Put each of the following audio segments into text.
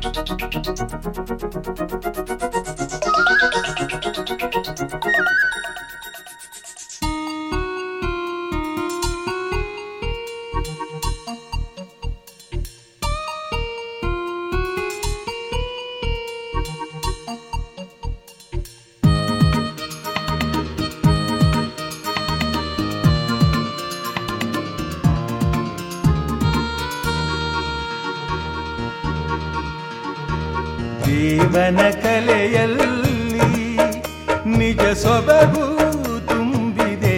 ಜೀವನ ಕಲೆಯಲ್ಲಿ ನಿಜ ಸೊಬಗು ತುಂಬಿದೆ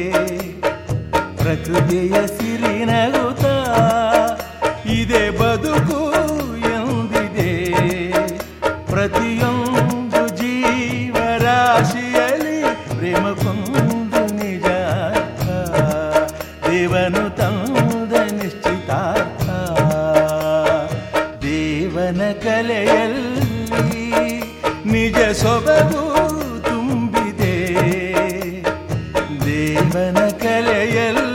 ಪ್ರಕೃತಿಯ ಸಿರಿನಗುತ್ತ ಇದೆ ಬದುಕು ಎಂದಿದೆ ಪ್ರತಿಯೊಂದು ಜೀವರಾಶಿಯಲ್ಲಿ ಪ್ರೇಮ ಕೊಂದು ನಿಜ ಅರ್ಥ. ದೇವನು ತಂದ ನಿಶ್ಚಿತಾರ್ಥ ದೇವನ ಕಲೆಯಲ್ಲಿ ನಿಜ ಸೊಬಗು ತುಂಬಿದೆ ದೇವನ ಕಲೆಯಲ್ಲಿ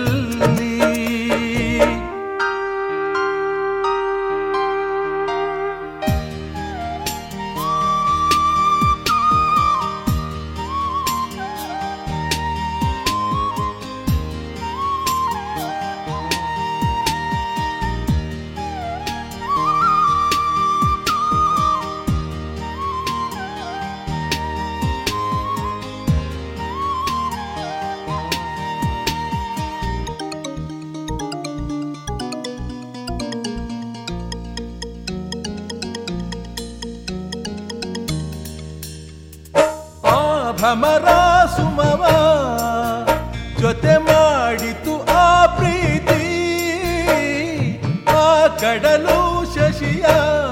ಆ ಭ್ರಮರ ಸುಮವ ಜೊತೆ ಮಾಡಿತು ಆ ಪ್ರೀತಿ ಆ ಕಡಲು ಶಶಿಯ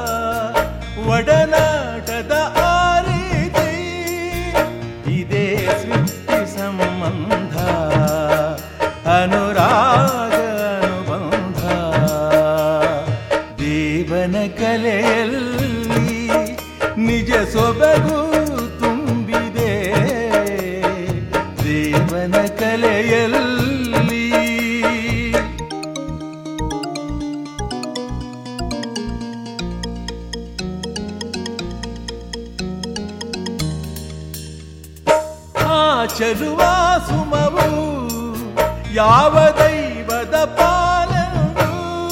ಒಡನಾಟದ ಆ ರೀತಿ ಇದೇ ಸೃಷ್ಟಿ ಸಂಬಂಧ ಅನುರಾಗ ಅನುಬಂಧ ದೇವನ ಕಲೆಯಲ್ಲಿ ನಿಜ ಸೊಬಗು ತುಂಬಿದೆ ದೇವನ ಕಲೆಯಲ್ಲಿ ಆ ಚಲುವ ಸುಮವು ಯಾವ ದೈವದ ಪಾಲನು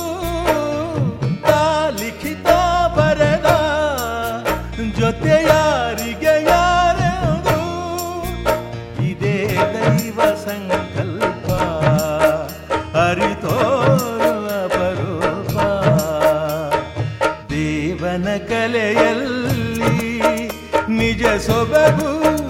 ತಾ ಲಿಖಿತ ಬರದ ಜೊತೆ ಯಾರಿಗೆ ಯಾರೆಂದು ಇದೇ ದೈವ ಸಂಕಲ್ಪ ಅರಿತೋರುವ ಅಪರೂಪ ದೇವನ ಕಲೆಯಲ್ಲಿ ನಿಜ ಸೊಬಗು